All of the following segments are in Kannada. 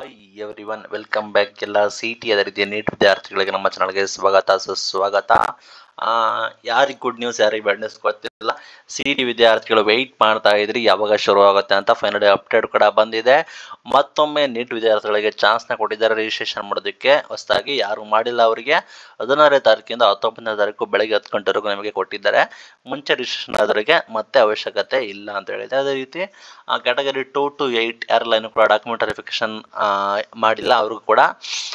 hi everyone welcome back ಎಲ್ಲ ಸಿ ಟಿ ಅದೇ ರೀತಿ ನೀಟ್ ವಿದ್ಯಾರ್ಥಿಗಳಿಗೆ ನಮ್ಮ ಚಾನಲ್ಗೆ ಸ್ವಾಗತ ಸುಸ್ವಾಗತ ಯಾರಿಗೆ ಗುಡ್ ನ್ಯೂಸ್ ಯಾರಿಗೆ ಬ್ಯಾಡ್ ನ್ಯೂಸ್ ಗೊತ್ತಿಲ್ಲ ಸಿ ಟಿ ವಿದ್ಯಾರ್ಥಿಗಳು ವೆಯ್ಟ್ ಮಾಡ್ತಾ ಇದ್ರಿ ಯಾವಾಗ ಶುರು ಆಗುತ್ತೆ ಅಂತ ಫೈನಲ್ ಅಪ್ಡೇಟ್ ಕೂಡ ಬಂದಿದೆ ಮತ್ತೊಮ್ಮೆ ನೀಟ್ ವಿದ್ಯಾರ್ಥಿಗಳಿಗೆ ಚಾನ್ಸ್ನ ಕೊಟ್ಟಿದ್ದಾರೆ ರಿಜಿಸ್ಟ್ರೇಷನ್ ಮಾಡೋದಕ್ಕೆ ಹೊಸದಾಗಿ ಯಾರು ಮಾಡಿಲ್ಲ ಅವರಿಗೆ ಹದಿನಾರನೇ ತಾರೀಕಿಂದ ಹತ್ತೊಂಬತ್ತನೇ ತಾರೀಕು ಬೆಳಗ್ಗೆ ಹತ್ತು ಗಂಟೆವರೆಗೂ ನಿಮಗೆ ಕೊಟ್ಟಿದ್ದಾರೆ ಮುಂಚೆ ರಿಜಿಸ್ಟ್ರೇಷನ್ ಆದವರಿಗೆ ಮತ್ತೆ ಅವಶ್ಯಕತೆ ಇಲ್ಲ ಅಂತ ಹೇಳಿದೆ ಅದೇ ರೀತಿ ಕ್ಯಾಟಗರಿ ಟು ಟು ಏಯ್ಟ್ ಯಾರೆಲ್ಲ ಕೂಡ ಡಾಕ್ಯುಮೆಂಟ್ ವೆರಿಫಿಕೇಶನ್ ಮಾಡಿಲ್ಲ ಅವ್ರಿಗೂ ಕೂಡ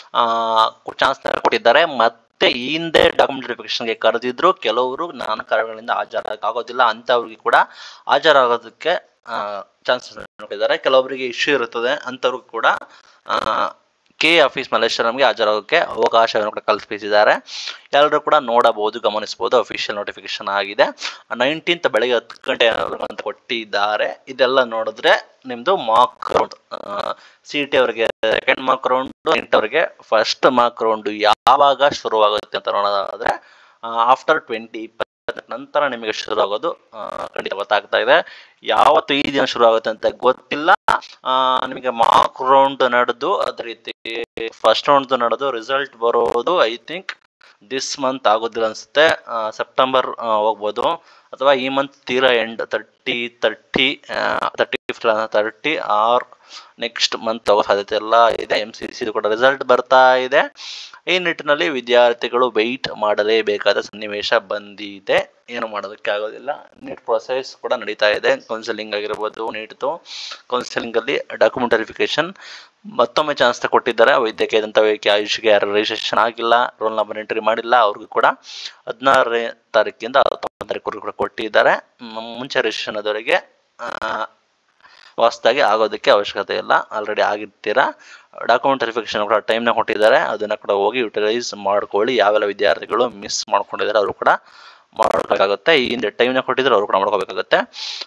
ಚಾನ್ಸ್ ಕೊಟ್ಟಿದ್ದಾರೆ ಮತ್ತೆ ಈ ಹಿಂದೆ ಡಾಕ್ಯುಮೆಂಟ್ ವೆರಿಫಿಕೇಶನ್ಗೆ ಕರೆದಿದ್ರು ಕೆಲವರು ನಾನಾ ಕಾರಣಗಳಿಂದ ಹಾಜರಾಗೋದಿಲ್ಲ ಅಂಥವ್ರಿಗೆ ಕೂಡ ಹಾಜರಾಗೋದಕ್ಕೆ ಚಾನ್ಸಸ್ ಕೊಟ್ಟಿದ್ದಾರೆ ಕೆಲವೊಬ್ಬರಿಗೆ ಇಶ್ಯೂ ಇರುತ್ತದೆ ಅಂಥವ್ರಿಗೂ ಕೂಡ ಕೆ ಆಫೀಸ್ ಮಲ್ಲೇಶ್ವರಂಗೆ ಹಾಜರಾಗೋಕ್ಕೆ ಅವಕಾಶವನ್ನು ಕೂಡ ಕಲ್ಪಿಸಿದ್ದಾರೆ ಎಲ್ಲರೂ ಕೂಡ ನೋಡಬಹುದು ಗಮನಿಸಬಹುದು ಅಫಿಷಿಯಲ್ ನೋಟಿಫಿಕೇಶನ್ ಆಗಿದೆ ನೈನ್ಟೀನ್ತ್ ಬೆಳಗ್ಗೆ ಹತ್ತು ಗಂಟೆ ಅಂತ ಕೊಟ್ಟಿದ್ದಾರೆ ಇದೆಲ್ಲ ನೋಡಿದ್ರೆ ನಿಮ್ಮದು ಮಾರ್ಕ್ ರೌಂಡ್ ಸಿ ಟಿ ಅವರಿಗೆ ಸೆಕೆಂಡ್ ಮಾರ್ಕ್ ರೌಂಡು ನೀಟ್ ಅವರಿಗೆ ಫಸ್ಟ್ ಮಾರ್ಕ್ ರೌಂಡು ಯಾವಾಗ ಶುರುವಾಗುತ್ತೆ ಅಂತ ನೋಡೋದಾದ್ರೆ ಆಫ್ಟರ್ ಟ್ವೆಂಟಿ ನಂತರ ನಿಮಗೆ ಶುರು ಆಗೋದು ಖಂಡಿತ ಗೊತ್ತಾಗ್ತಾ ಇದೆ ಯಾವತ್ತು ಈ ದಿನ ಶುರು ಆಗುತ್ತೆ ಅಂತ ಗೊತ್ತಿಲ್ಲ ನಿಮಗೆ ಮಾರ್ಕ್ ರೌಂಡ್ ನಡೆದು ಅದೇ ರೀತಿ ಫಸ್ಟ್ ರೌಂಡ್ ನಡೆದು ರಿಸಲ್ಟ್ ಬರೋದು ಐ ಥಿಂಕ್ ದಿಸ್ ಮಂತ್ ಆಗೋದಿಲ್ಲ ಅನ್ಸುತ್ತೆ ಸೆಪ್ಟೆಂಬರ್ ಹೋಗ್ಬೋದು ಅಥವಾ ಈ ಮಂತ್ ತೀರಾ end thirty thirty thirty thirty or next month ಹೋಗೋ ಸಾಧ್ಯತೆ ಎಲ್ಲ ಇದೆ ಎಮ್ ಸಿ ಸಿದು ಕೂಡ ರಿಸಲ್ಟ್ ಬರ್ತಾ ಇದೆ ಈ ನಿಟ್ಟಿನಲ್ಲಿ ವಿದ್ಯಾರ್ಥಿಗಳು ವೆಯ್ಟ್ ಮಾಡಲೇಬೇಕಾದ ಸನ್ನಿವೇಶ ಬಂದಿದೆ ಏನು ಮಾಡೋದಕ್ಕೆ ಆಗೋದಿಲ್ಲ ನೀಟ್ ಪ್ರೊಸೆಸ್ ಕೂಡ ನಡೀತಾ ಇದೆ ಕೌನ್ಸಿಲಿಂಗ್ ಆಗಿರ್ಬೋದು ನೀಟ್ದು ಕೌನ್ಸಿಲಿಂಗಲ್ಲಿ ಡಾಕ್ಯುಮೆಂಟ್ ವೆರಿಫಿಕೇಶನ್ ಮತ್ತೊಮ್ಮೆ ಚಾನ್ಸ್ ಕೊಟ್ಟಿದ್ದಾರೆ ವೈದ್ಯಕೀಯ ದಂತ ವೈದ್ಯಕೀಯ ಆಯುಷ್ಗೆ ಯಾರು ರಿಜಿಸ್ಟ್ರೇಷನ್ ಆಗಿಲ್ಲ ರೋಲ್ ನಂಬರ್ ಎಂಟ್ರಿ ಮಾಡಿಲ್ಲ ಅವ್ರಿಗೂ ಕೂಡ ಹದಿನಾರನೇ ತಾರೀಕಿಂದ ಹತ್ತೊಂಬತ್ತು ತಾರೀಕು ಕೂಡ ಕೊಟ್ಟಿದ್ದಾರೆ ಮುಂಚೆ ರಿಜಿಸ್ಟ್ರೇಷನ್ ಆದವರಿಗೆ ಹೊಸದಾಗಿ ಆಗೋದಕ್ಕೆ ಅವಶ್ಯಕತೆ ಇಲ್ಲ ಆಲ್ರೆಡಿ ಆಗಿರ್ತೀರಾ ಡಾಕ್ಯುಮೆಂಟ್ ವೆರಿಫಿಕೇಶನ್ ಕೂಡ ಟೈಮ್ನ ಕೊಟ್ಟಿದ್ದಾರೆ ಅದನ್ನು ಕೂಡ ಹೋಗಿ ಯುಟಿಲೈಸ್ ಮಾಡ್ಕೊಳ್ಳಿ ಯಾವೆಲ್ಲ ವಿದ್ಯಾರ್ಥಿಗಳು ಮಿಸ್ ಮಾಡ್ಕೊಂಡಿದ್ದಾರೆ ಅವರು ಕೂಡ ಮಾಡ್ಬೇಕಾಗುತ್ತೆ ಈ ಹಿಂದೆ ಟೈಮ್ನ ಕೊಟ್ಟಿದ್ದಾರೆ ಅವರು ಕೂಡ ಮಾಡ್ಕೋಬೇಕಾಗುತ್ತೆ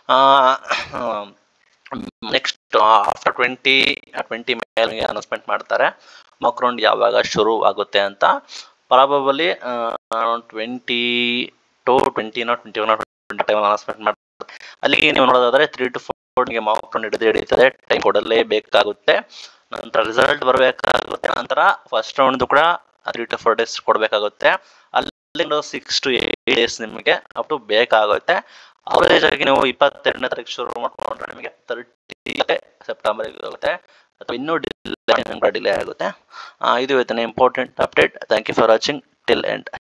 ನೆಕ್ಸ್ಟ್ ಆಫ್ಟರ್ ಟ್ವೆಂಟಿ ಟ್ವೆಂಟಿ ಮೇಲೆ ಅನೌನ್ಸ್ಮೆಂಟ್ ಮಾಡ್ತಾರೆ ಮಾಕ್ ರೌಂಡ್ ಯಾವಾಗ ಶುರು ಆಗುತ್ತೆ ಅಂತ probably twenty two twenty not twenty one twenty time announcement ಮಾಡ್ತಾರೆ ಅಲ್ಲಿಗೆ ನೀವು ನೋಡೋದಾದ್ರೆ ತ್ರೀ ಟು ಫೋರ್ಗೆ ಮಾಕ್ ರೌಂಡ್ ಹಿಡಿದು ಹಿಡಿತದೆ ಟೈಮ್ ಕೊಡಲೇಬೇಕಾಗುತ್ತೆ ನಂತರ ರಿಸಲ್ಟ್ ಬರಬೇಕಾಗುತ್ತೆ ನಂತರ ಫಸ್ಟ್ ರೌಂಡ್ ಕೂಡ ತ್ರೀ ಟು ಫೋರ್ ಡೇಸ್ ಕೊಡಬೇಕಾಗುತ್ತೆ ಅಲ್ಲಿ ಸಿಕ್ಸ್ ಟು ಏಟ್ ಡೇಸ್ ನಿಮಗೆ ಅಪ್ ಟು ಬೇಕಾಗುತ್ತೆ ಅವರೇಜ್ ಆಗಿ ನೀವು ಇಪ್ಪತ್ತೆರಡನೇ ತಾರೀಕು ಶುರು ಮಾಡ್ಕೊಂಡ್ರೆ ನಿಮಗೆ ತರ್ಟಿ ಸೆಪ್ಟೆಂಬರ್ಗೆ ಆಗುತ್ತೆ ಅಥವಾ ಇನ್ನೂ ಡಿಲೇ ಡಿಲೇ ಆಗುತ್ತೆ ಇದು ಇವತ್ತಿನ important update thank you for watching till end